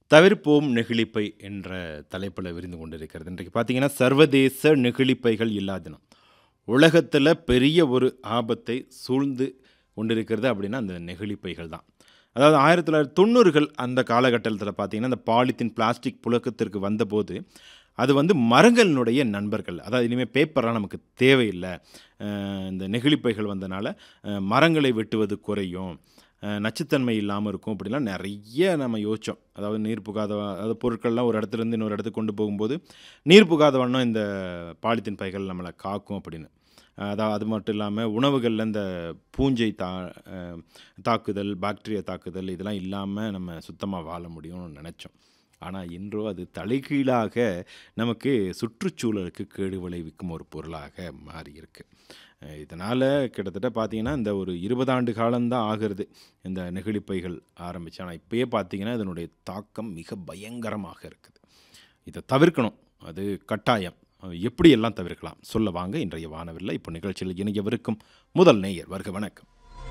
தவிர்ப்போம் நெகிழிப்பை என்ற தலைப்பில் விரிந்து கொண்டிருக்கிறது இன்றைக்கு பார்த்தீங்கன்னா சர்வதேச நெகிழிப்பைகள் இல்லா தினம் உலகத்தில் பெரிய ஒரு ஆபத்தை சூழ்ந்து கொண்டிருக்கிறது அப்படின்னா அந்த நெகிழிப்பைகள் தான் அதாவது ஆயிரத்தி தொள்ளாயிரத்தி தொண்ணூறுகள் அந்த காலகட்டத்தில் பார்த்தீங்கன்னா அந்த பாலித்தீன் பிளாஸ்டிக் புழக்கத்திற்கு வந்தபோது அது வந்து மரங்களினுடைய நண்பர்கள் அதாவது இனிமேல் பேப்பர்லாம் நமக்கு தேவையில்லை அஹ் இந்த நெகிழிப்பைகள் வந்தனால அஹ் மரங்களை வெட்டுவது குறையும் அஹ் நச்சுத்தன்மை இல்லாமல் இருக்கும் அப்படிலாம் நிறைய நம்ம யோசித்தோம் அதாவது நீர் புகாத அதாவது பொருட்கள்லாம் ஒரு இடத்துலேருந்து இன்னொரு இடத்துக்கு கொண்டு போகும்போது நீர் புகாத வண்ணம் இந்த பாலித்தீன் பைகள் நம்மளை காக்கும் அப்படின்னு அதாவது அது மட்டும் இல்லாமல் உணவுகளில் இந்த பூஞ்சை தா அஹ் தாக்குதல் பாக்டீரியா தாக்குதல் இதெல்லாம் இல்லாமல் நம்ம சுத்தமாக வாழ முடியும்னு நினச்சோம் ஆனால் இன்றோ அது தலைகீழாக நமக்கு சுற்றுச்சூழலுக்கு கேடு விளைவிக்கும் ஒரு பொருளாக மாறி இருக்கு அஹ் இதனால் கிட்டத்தட்ட பார்த்தீங்கன்னா இந்த ஒரு இருபது ஆண்டு காலம்தான் ஆகிறது இந்த நெகிழிப்பைகள் ஆரம்பிச்சு ஆனால் இப்பயே பார்த்தீங்கன்னா இதனுடைய தாக்கம் மிக பயங்கரமாக இருக்குது இதை தவிர்க்கணும் அது கட்டாயம் அஹ் எப்படி எல்லாம் தவிர்க்கலாம் சொல்ல வாங்க இன்றைய வானவில்லை இப்போ நிகழ்ச்சியில் இணையவிருக்கும் முதல் நேயர் வருக வணக்கம்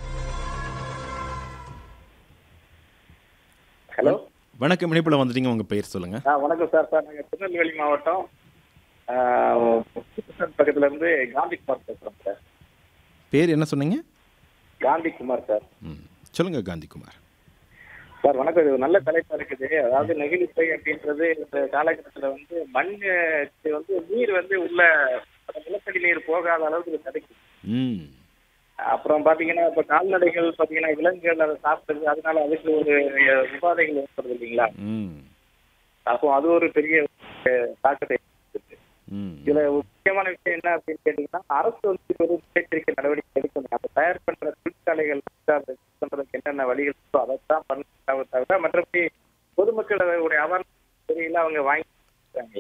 ஹலோ வணக்கம் இணைப்பில் வந்துட்டீங்க உங்கள் பெயர் சொல்லுங்கள் ஆ வணக்கம் சார் சார் நாங்கள் திருநெல்வேலி மாவட்டம் ஆ, புதுசன் பக்கத்துல இருந்து காந்தி குமார் பேசுகிறோம் சார் பேர் என்ன சொன்னீங்க காந்தி குமார் சார் ம் சொல்லுங்கள் காந்திகுமார் சார் வணக்கம் இது ஒரு நல்ல தலைப்பா இருக்குது அதாவது நெகிழிப்பை அப்படின்றது இந்த காலகட்டத்தில் வந்து மண்ணுக்கு வந்து நீர் வந்து உள்ள அந்த நிலத்தடி நீர் போகாத அளவுக்கு இது தடுக்குது ம் அப்புறம் பாத்தீங்கன்னா இப்ப கால்நடைகள் பாத்தீங்கன்னா விலங்குகள் அதை சாப்பிடுது அதனால அதுக்கு ஒரு அஹ், உபாதைகள் ஏற்படுது இல்லைங்களா ம் அப்போ அது ஒரு பெரிய அஹ், தாக்கத்தை ஏற்படுத்துது ம் இதுல ஒரு முக்கியமான விஷயம் என்ன அப்படின்னு கேட்டீங்கன்னா அரசு வந்து ஒரு முன்னெச்சரிக்கை நடவடிக்கை எடுக்கணும் அதை தயார் பண்ற தொழிற்சாலைகள் வந்து அதை use பண்றதுக்கு என்னென்ன வழிகள் இருக்கோ அதைத்தான் பண்ண தவிர மற்றபடி பொதுமக்கள் அதோடைய அவேர்னஸ் தெரியல அவங்க வாங்கி